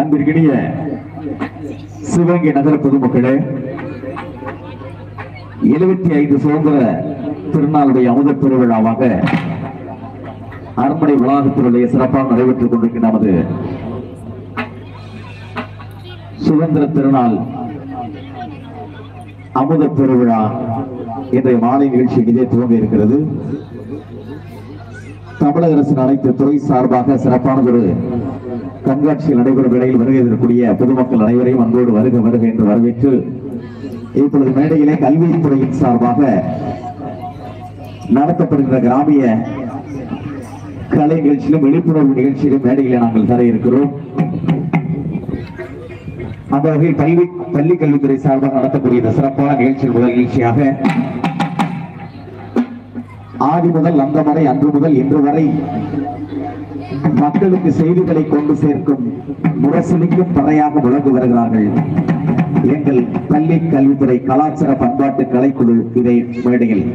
அன்பிற்கினிய சிவகங்கை நகர பொதுமக்களே எழுபத்தி ஐந்து சுதந்திர திருநாளுடைய அமுத பெருவிழாவாக அரண்மனை வளாகத்தினுடைய சிறப்பாக நடைபெற்றுக் கொண்டிருக்கிற நமது சுதந்திர திருநாள் அமுத பெருவிழா இன்றைய மாலை நிகழ்ச்சி இனிதே துவங்க இருக்கிறது தமிழக அரசின் அனைத்து துறை சார்பாக சிறப்பானதொரு கண்காட்சியில் நடைபெறும் வேளையில் வருகை தரக்கூடிய பொதுமக்கள் அனைவரையும் அன்போடு வருக வருக என்று வரவேற்று இப்பொழுது மேடையிலே கல்வித்துறையின் சார்பாக நடத்தப்படுகிற கிராமிய கலை நிகழ்ச்சியிலும் விழிப்புணர்வு நிகழ்ச்சியிலும் மேடையிலே நாங்கள் தர இருக்கிறோம் அந்த வகையில் பள்ளி பள்ளி கல்வித்துறை சார்பாக நடத்தக்கூடிய இந்த சிறப்பான நிகழ்ச்சியில் முதல் நிகழ்ச்சியாக ஆதி முதல் அந்த வரை அன்று முதல் இன்று வரை மக்களுக்கு செய்திகளை கொண்டு சேர்க்கும் முரசொலிக்கும் பறையாக விளங்கு வருகிறார்கள் எங்கள் பள்ளி கல்வித்துறை கலாச்சார பண்பாட்டு கலைக்குழு இதை மேடையில்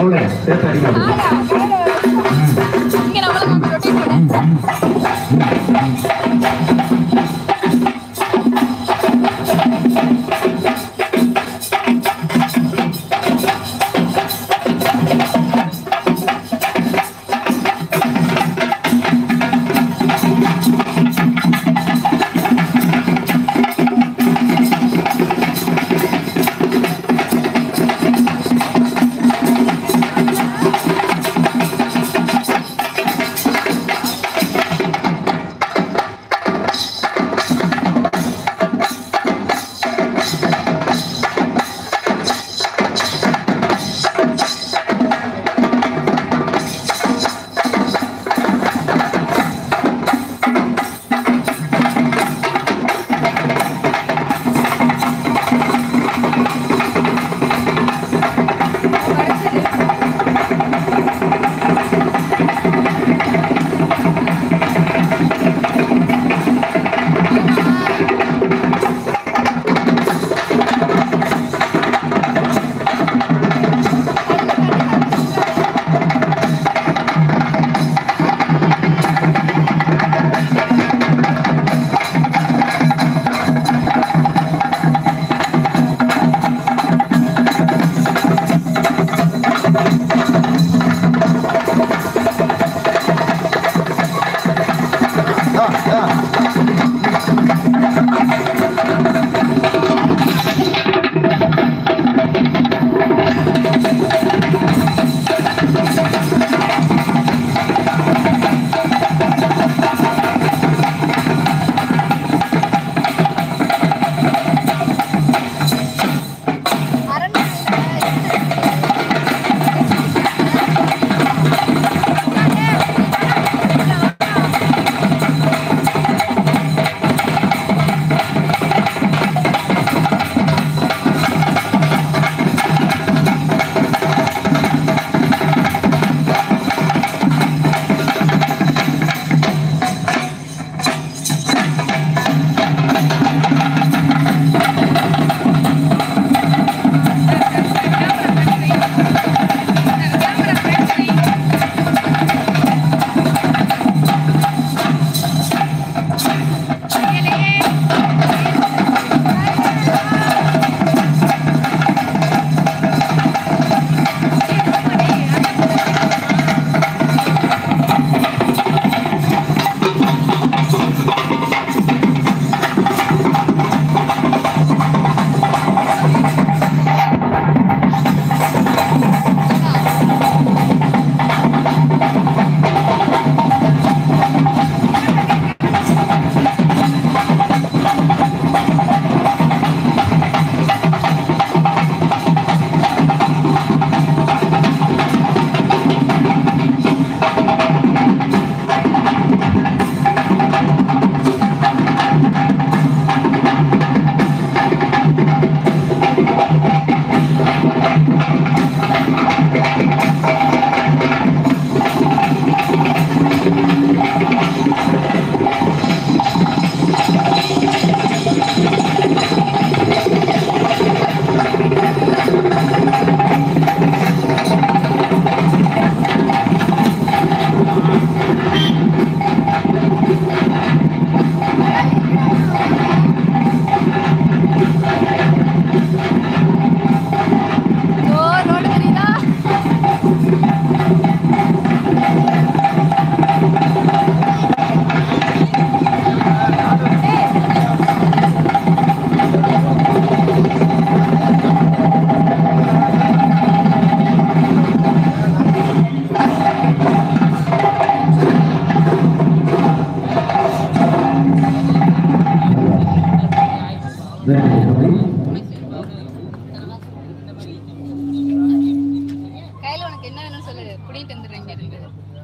போல சேர்த்து அடிக்க இங்க நம்மளுக்கு ரொட்டேட் பண்ணு கையில உனக்கு என்ன வேணும்னு சொல்லு புடிட்டு வந்துடுறேன் இங்க இருந்து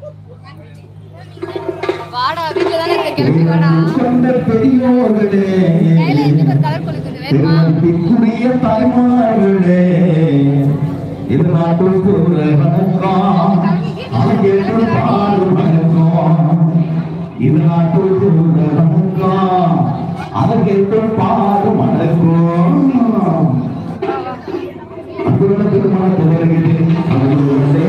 வாடா வீட்டுல தானே இருக்க கிளம்பி வாடா சொந்த பெரியோர்களே கையில இருந்து ஒரு கலர் கொழுக்குது வேணுமா திருமணத்திற்குரிய தாய்மார்களே இது நாட்டுக்குள்ள வணக்கம் அவர்கள் பாடு வணக்கம் இது நாட்டுக்குள்ள வணக்கம் அவர்கள் பாடு வணக்கம் அன்புள்ள திருமண தோழர்களே அவர்களுடைய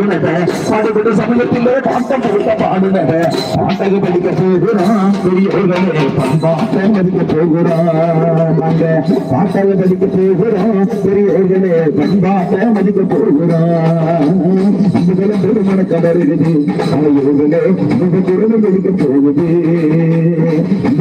பாடுனத பாடுபட்ட சமயத்தில் பாட்டம் போட்ட பாடுனத பாட்டக படிக்க போகிறோம் பெரியவர்களே பண்பாட்டை மதிக்க போகிறோம் நாங்க பாட்டக படிக்க போகிறோம் பெரியவர்களே பண்பாட்டை மதிக்க போகிறோம் இதுகளும் பெருமன கதறுகிறது அவையோர்களே உங்க குரலும் வெளிக்க போகுது